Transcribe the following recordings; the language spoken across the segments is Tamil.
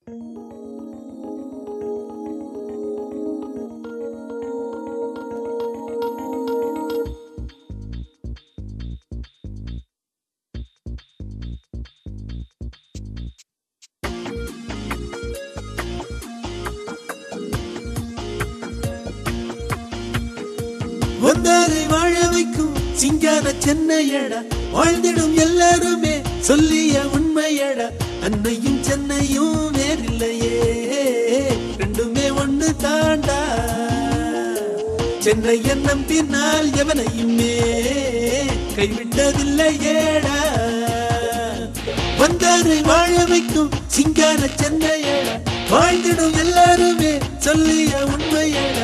வந்தாரை வாழ வைக்கும் சிங்கார சென்னையடா வாழ்ந்திடும் எல்லாருமே சொல்லிய உண்மையடா அன்னையும் சென்னையும் நேரில்லையே ரெண்டுமே ஒண்ணு தாண்டா சென்னைய நம்பினால் எவனையுமே கைவிட்டதில்லையேடா வந்தாரை வாழ வைக்கும் சிங்கார சென்னையடா வாழ்ந்திடும் எல்லாருமே சொல்லிய உண்மையடா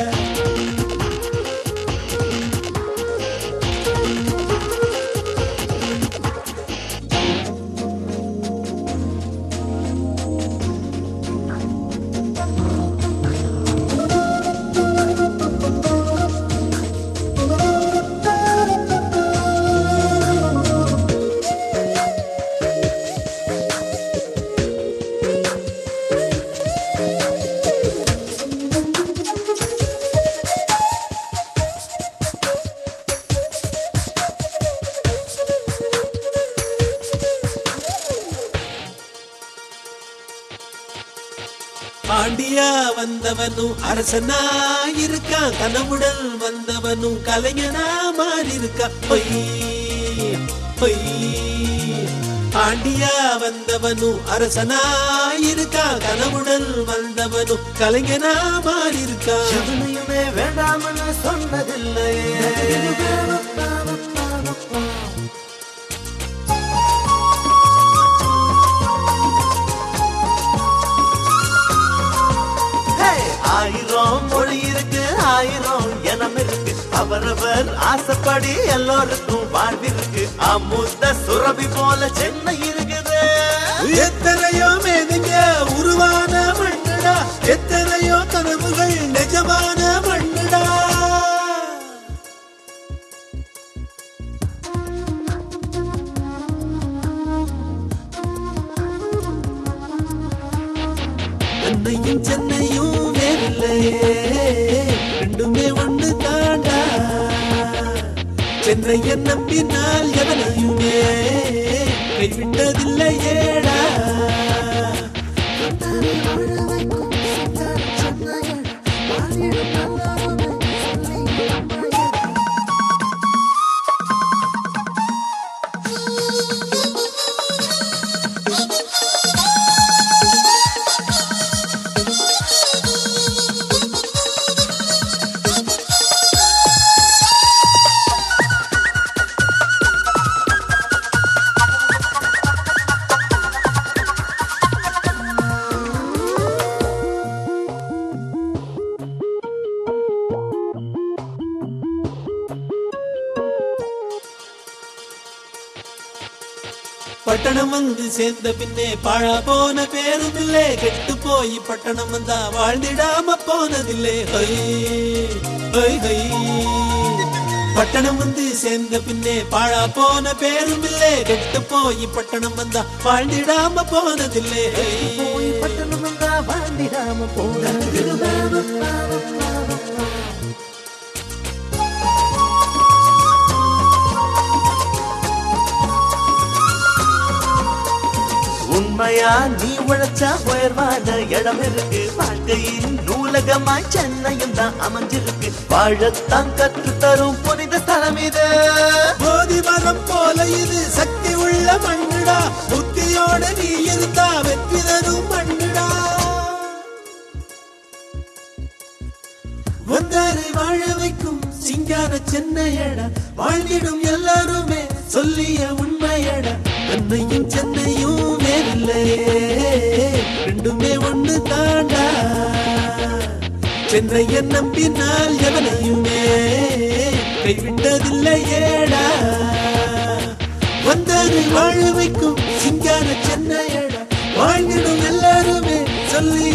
பாண்டியா வந்தவனும் அரசனா இருக்கான் கனவுடன் வந்தவனும் கலைஞனா மாறி இருக்கான் பொய் பொய் பாண்டியா வந்தவனும் அரசனா இருக்கான் கனவுடன் வந்தவனும் கலைஞனா மாறி இருக்கான் எவனையுமே வேண்டாம்னு சொன்னதில்லையே ஹே, ஆயிரம் மொழி இருக்கு ஆயிரம் எனம் இருக்கு அவரவர் ஆசைப்படி எல்லோருக்கும் வாழ்விருக்கு அமுத சுரபி போல சென்னை இருக்குது எத்தனையோ மேதைங்க உருவான மண்ணுடா எத்தனையோ கனவுகள் நிஜமான மண்ணுடா அன்னையும் சென்னையும் வேறில்லையே ரெண்டுமே ஒண்ணு தாண்டா சென்னையை நம்பினால் எவனையுமே கைவிட்டதில்லையேடா பட்டணம் வந்து சேர்ந்த பின்னே பாழா போன பேரும் இல்லே கெட்டு போய் பட்டணம் வந்தா வாழ்ந்திடாம போனதில்லை ஹை ஹை ஹை பட்டணம் வந்து சேர்ந்த பின்னே பாழா போன பேரும் இல்லே கெட்டு போய் பட்டணம் வந்தா வாழ்ந்திடாம போனதில்லை ஹை. போய் பட்டணம் வந்தா வாழ்ந்திடாம போனது உண்மையா நீ உழைச்சா உயர்வான இடம் இருக்கு வாழ்க்கையின் நூலகமாய் சென்னையும் தான் அமைஞ்சிருக்கு வாழத்தான் கற்று தரும் புனித ஸ்தலம் இது போதி மரம் போல இது சக்தி உள்ள மண்ணுடா புத்தியோட நீ இருந்தா வெற்றி தரும் மண்ணுடா வந்தாரை வாழ வைக்கும் சிங்கார சென்னையடா வாழ்ந்திடும் எல்லாருமே சொல்லிய உண்மையடா அன்னையும் சென்னையும் வேறில்லையே ரெண்டுமே ஒண்ணு தாண்டா சென்னையை நம்பினால் எவனையுமே கைவிட்டதில்லையேடா வந்தாரை வாழ வைக்கும் சிங்கார சென்னையடா வாழ்ந்திடும் எல்லாருமே சொல்லி